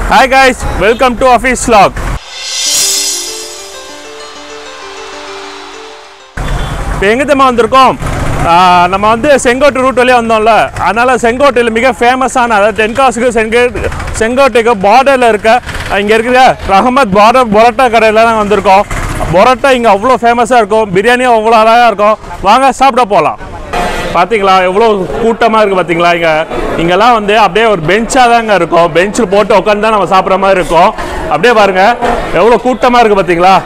Hi guys welcome to office vlog இப்போ எங்கே தெரியுமா வந்திருக்கோம் ஆஹ் நம்ம வந்து செங்கோட்டை ரூட் வழியாக வந்தோம்ல அதனால் செங்கோட்டையில் மிக ஃபேமஸான அதாவது தென்காசுக்கு செங்கோ செங்கோட்டைக்கு பார்டரில் இருக்க இங்கே இருக்கிற ரஹமத் பார்டர் பொரோட்டா கடையில் தான் வந்திருக்கோம் பொரோட்டா இங்கே அவ்வளோ ஃபேமஸாக இருக்கும் பிரியாணியும் அவ்வளோ அழகாக இருக்கும் வாங்க சாப்பிட போகலாம் பார்த்தீங்களா எவ்வளோ கூட்டமாக இருக்குது பார்த்தீங்களா இங்கே இங்கெல்லாம் வந்து அப்படியே ஒரு பெஞ்சாக தாங்க இருக்கும் பெஞ்சில் போட்டு உட்காந்து தான் நம்ம சாப்பிட்ற மாதிரி இருக்கும் அப்படியே பாருங்கள் எவ்வளோ கூட்டமாக இருக்குது பார்த்தீங்களா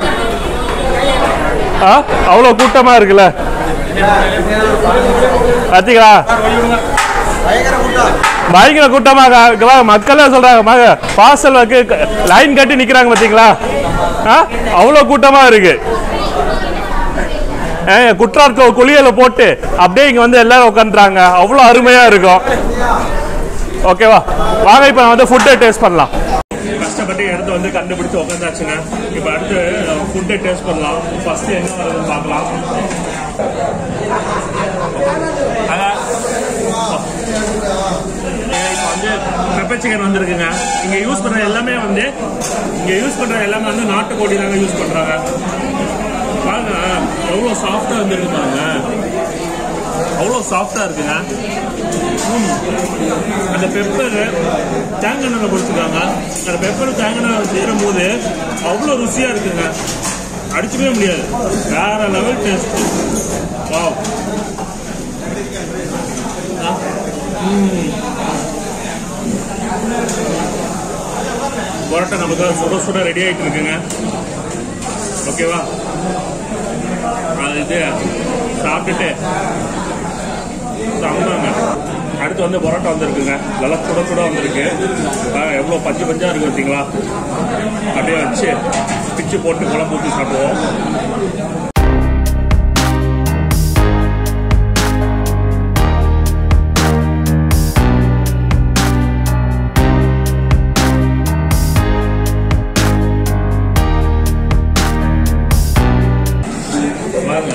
ஆ அவ்வளோ கூட்டமாக இருக்குல்ல பார்த்தீங்களா பயங்கர கூட்டமாக இருக்கு. வாங்க, மக்களே சொல்றாங்க மக பார்சல் வைக்க லைன் கட்டி நிக்கிறாங்க பாத்தீங்களா ஆ அவ்வளோ கூட்டமா இருக்கு ஏன் குற்றாலத்தில் குளியல போட்டு அப்படியே இங்க வந்து எல்லாரும் உட்காந்துறாங்க அவ்வளோ அருமையா இருக்கும் ஓகேவா வாங்க இப்போ நான் வந்து ஃபுட்டை டேஸ்ட் பண்ணலாம் கஷ்டப்பட்டு இடத்த வந்து கண்டுபிடிச்சு உட்காந்தாச்சுங்க இப்போ அடுத்து ஃபுட்டை டேஸ்ட் பண்ணலாம் ஃபர்ஸ்ட் என்ன வருதுன்னு பார்க்கலாம் அதான் இப்போ வந்து பெப்பர் சிக்கன் வந்திருக்குங்க இங்க யூஸ் பண்ற எல்லாமே வந்து இங்க யூஸ் பண்ற எல்லாமே வந்து நாட்டுக்கோழி தாங்க யூஸ் பண்றாங்க பாருங்க எவ்வளோ சாஃப்டா வந்துருக்கு பாருங்க அவ்வளோ சாஃப்டா இருக்குங்க ம். அந்த பெப்பர் தேங்காய் கொடுத்துருக்காங்க அந்த பெப்பர் தேங்காய் செய்யும் போது அவ்வளோ ருசியா இருக்குங்க அடிச்சுக்கவே முடியாது வேற லெவல் டேஸ்ட் வாவ் பரோட்டா நமக்கு சுட சுட ரெடி ஆயிட்டு இருக்குங்க ஓகேவா அது இது சாப்பிட்டுட்டு சாப்பிட்டாங்க அடுத்து வந்து பரோட்டா வந்திருக்குங்க நல்லா சுட சுட வந்திருக்கு பாருங்க, எவ்வளோ பஞ்சு பஞ்சா இருக்கு பார்த்தீங்களா அப்படியே வச்சு பிச்சு போட்டு குழம்பு ஊற்றி சாப்பிடுவோம் பாருங்க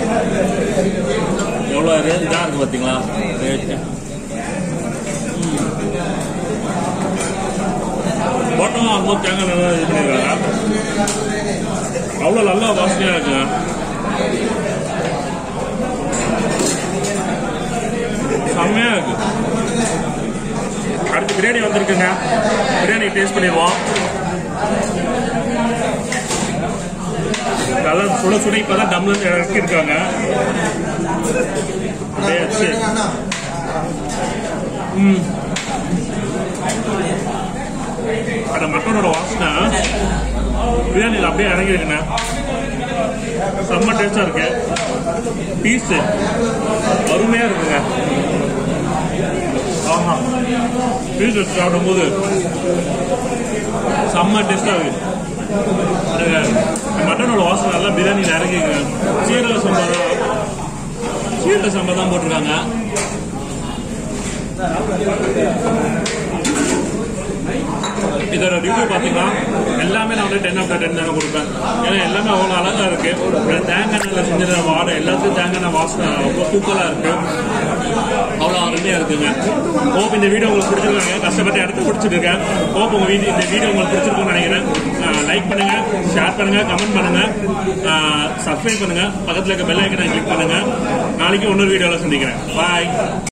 எவ்வளோ இதாக இருக்கு பார்த்தீங்களா ரேட்டு போட்டோம் ஆல்மோஸ்ட் தேங்காய் நல்லா இது பண்ணியிருக்காங்க அவ்வளோ நல்லா வாசனையாக இருக்குங்க செம்மையாக இருக்கு அடுத்து பிரியாணி வந்திருக்குங்க பிரியாணி டேஸ்ட் பண்ணிடுவோம் நல்லா சுட சுட இப்பதான் தம்ல இருந்து இறக்கி இருக்காங்க அப்படியே வச்சு ம். அந்த மட்டனோட வாசனை பிரியாணியில் அப்படியே இறங்கிருக்குண்ணே செம்ம டேஸ்டா இருக்கு பீஸ் அருமையா இருக்குங்க ஆமா பீஸ் வச்சு சாப்பிடும்போது செம்ம டேஸ்டா இருக்கு அதுங்க, மட்டனோட வாசனை நல்லா பிரியாணியில் இறங்கிங்க சீரக சம்பா தான் சீரக சம்பா தான் போட்டிருக்காங்க இதோட ரிவ்யூ பார்த்தீங்கன்னா எல்லாமே நான் வந்து டென் ஆஃப் டென் தானே கொடுப்பேன் ஏன்னா எல்லாமே அவ்வளோ அழகா இருக்கு இந்த தேங்காய் எண்ணெயில் செஞ்சத வாடை எல்லாத்துக்கும் தேங்காய் எண்ணெய் வாசனை ரொம்ப தூக்கலாக இருக்கு அவ்வளோ அருமையாக இருக்குங்க ஹோப் இந்த வீடியோ உங்களுக்கு பிடிச்சிருக்காங்க கஷ்டப்பட்டு எடுத்து பிடிச்சிருக்கேன் ஹோப் உங்கள் வீடியோ இந்த வீடியோ உங்களுக்கு பிடிச்சிருக்கும்னு நினைக்கிறேன் லைக் பண்ணுங்க ஷேர் பண்ணுங்க கமெண்ட் பண்ணுங்க சப்ஸ்கிரைப் பண்ணுங்க பக்கத்தில் இருக்க பெல் ஐக்கனை கிளிக் பண்ணுங்க நாளைக்கு இன்னொரு வீடியோவில் சந்திக்கிறேன் பாய்